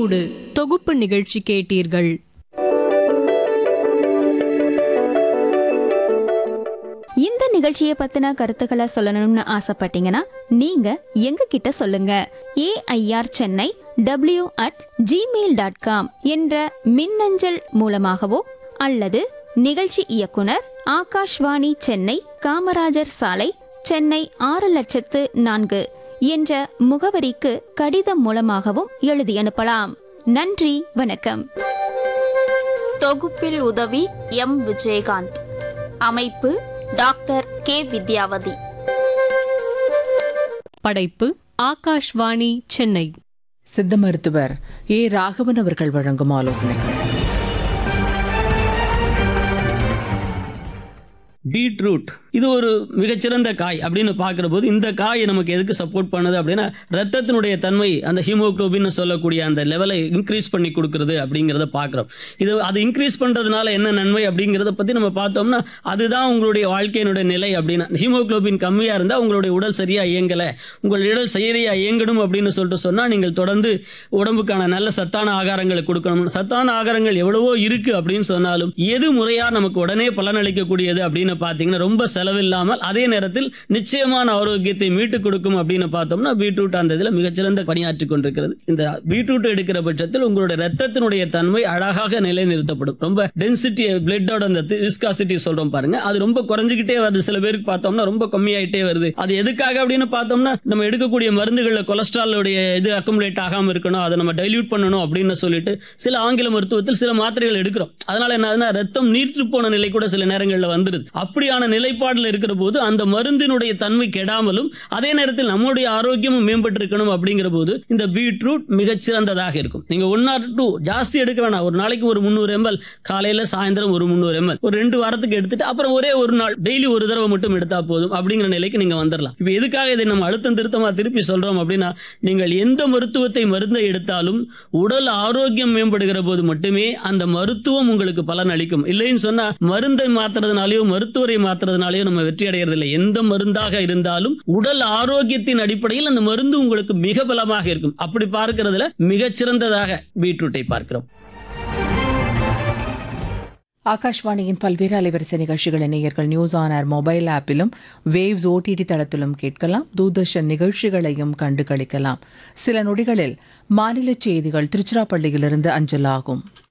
தேனூடு தொகுப்பு நிகழ்ச்சி கேட்டீர்கள் இந்த நிகழ்ச்சியை பத்தின கருத்துக்களை சொல்லணும்னு ஆசைப்பட்டீங்கன்னா நீங்க எங்க கிட்ட சொல்லுங்க AIR Chennai W at Gmail dot com என்ற மின்னஞ்சல் மூலமாகவோ அல்லது நிகழ்ச்சி இயக்குனர் ஆகாஷ்வாணி சென்னை காமராஜர் சாலை சென்னை ஆறு லட்சத்து நான்கு என்ற முகவரிக்கு கடிதம் மூலமாகவும் எழுதி அனுப்பலாம் நன்றி வணக்கம் தொகுப்பில் உதவி எம் விஜயகாந்த் அமைப்பு டாக்டர் கே வித்யாவதி படைப்பு ஆகாஷ்வாணி சென்னை சித்த மருத்துவர் ஏ ராகவன் அவர்கள் வழங்கும் ஆலோசனைகள் பீட்ரூட் இது ஒரு மிகச்சிறந்த காய் அப்படின்னு பார்க்குற போது இந்த காய் நமக்கு எதுக்கு சப்போர்ட் பண்ணுது அப்படின்னா ரத்தத்தினுடைய தன்மை அந்த ஹீமோக்ளோபின்னு சொல்லக்கூடிய அந்த லெவலை இன்க்ரீஸ் பண்ணி கொடுக்குறது அப்படிங்கிறத பார்க்குறோம் இது அது இன்க்ரீஸ் பண்ணுறதுனால என்ன நன்மை அப்படிங்கிறத பற்றி நம்ம பார்த்தோம்னா அதுதான் உங்களுடைய வாழ்க்கையினுடைய நிலை அப்படின்னா ஹீமோக்ளோபின் கம்மியாக இருந்தால் உங்களுடைய உடல் சரியாக இயங்கலை உங்கள் உடல் சரியாக இயங்கணும் அப்படின்னு சொல்லிட்டு சொன்னால் நீங்கள் தொடர்ந்து உடம்புக்கான நல்ல சத்தான ஆகாரங்களை கொடுக்கணும் சத்தான ஆகாரங்கள் எவ்வளவோ இருக்கு அப்படின்னு சொன்னாலும் எது முறையா நமக்கு உடனே பலனளிக்கக்கூடியது அப்படின்னு பார்த்தீங்கன்னா ரொம்ப செலவில்லாமல் அதே நேரத்தில் நிச்சயமான ஆரோக்கியத்தை மீட்டு கொடுக்கும் அப்படின்னு பார்த்தோம்னா பீட்ரூட் அந்த இதில் மிகச்சிறந்த பணியாற்றி கொண்டிருக்கிறது இந்த பீட்ரூட் எடுக்கிற பட்சத்தில் உங்களுடைய ரத்தத்தினுடைய தன்மை அழகாக நிலைநிறுத்தப்படும் ரொம்ப டென்சிட்டி பிளட்டோட அந்த விஸ்காசிட்டி சொல்றோம் பாருங்க அது ரொம்ப குறைஞ்சிக்கிட்டே வருது சில பேருக்கு பார்த்தோம்னா ரொம்ப கம்மியாயிட்டே வருது அது எதுக்காக அப்படின்னு பார்த்தோம்னா நம்ம எடுக்கக்கூடிய மருந்துகள்ல கொலஸ்ட்ராலுடைய இது அக்குமுலேட் ஆகாம இருக்கணும் அதை நம்ம டைல்யூட் பண்ணணும் அப்படின்னு சொல்லிட்டு சில ஆங்கில மருத்துவத்தில் சில மாத்திரைகள் எடுக்கிறோம் அதனால என்ன ஆகுதுன்னா ரத்தம் நீர்த்து போன நிலை கூட சில நேரங்களில் வந்துருது அப்படியான நிலைப்பாடுல இருக்கிற போது அந்த மருந்தினுடைய தன்மை கெடாமலும் அதே நேரத்தில் நம்முடைய ஆரோக்கியமும் மேம்பட்டு இருக்கணும் அப்படிங்கிற போது இந்த பீட்ரூட் மிகச்சிறந்ததாக இருக்கும் நீங்க ஒன் ஆர் டூ ஜாஸ்தி எடுக்க வேணாம் ஒரு நாளைக்கு ஒரு முந்நூறு எம்எல் காலையில சாயந்தரம் ஒரு முந்நூறு எம்எல் ஒரு ரெண்டு வாரத்துக்கு எடுத்துட்டு அப்புறம் ஒரே ஒரு நாள் டெய்லி ஒரு தடவை மட்டும் எடுத்தா போதும் அப்படிங்கிற நிலைக்கு நீங்க வந்துடலாம் இப்போ எதுக்காக இதை நம்ம அழுத்தம் திருத்தமா திருப்பி சொல்றோம் அப்படின்னா நீங்கள் எந்த மருத்துவத்தை மருந்தை எடுத்தாலும் உடல் ஆரோக்கியம் மேம்படுகிற போது மட்டுமே அந்த மருத்துவம் உங்களுக்கு பலன் அளிக்கும் இல்லைன்னு சொன்னா மருந்தை மாத்துறதுனாலயோ மருத்துவரை மாத்துறதுனாலயோ நம்ம வெற்றி அடைகிறது இல்லை எந்த மருந்தாக இருந்தாலும் உடல் ஆரோக்கியத்தின் அடிப்படையில் அந்த மருந்து உங்களுக்கு மிக பலமாக இருக்கும் அப்படி பார்க்கிறதுல மிகச்சிறந்ததாக பீட்ரூட்டை பார்க்கிறோம் ஆகாஷ்வாணியின் பல்வேறு அலைவரிசை நிகழ்ச்சிகளை நேயர்கள் நியூஸ் ஆன் ஏர் மொபைல் ஆப்பிலும் வேவ்ஸ் ஓடிடி தளத்திலும் கேட்கலாம் தூர்தர்ஷன் நிகழ்ச்சிகளையும் கண்டு களிக்கலாம் சில நொடிகளில் மாநில செய்திகள் திருச்சிராப்பள்ளியிலிருந்து அஞ்சலாகும்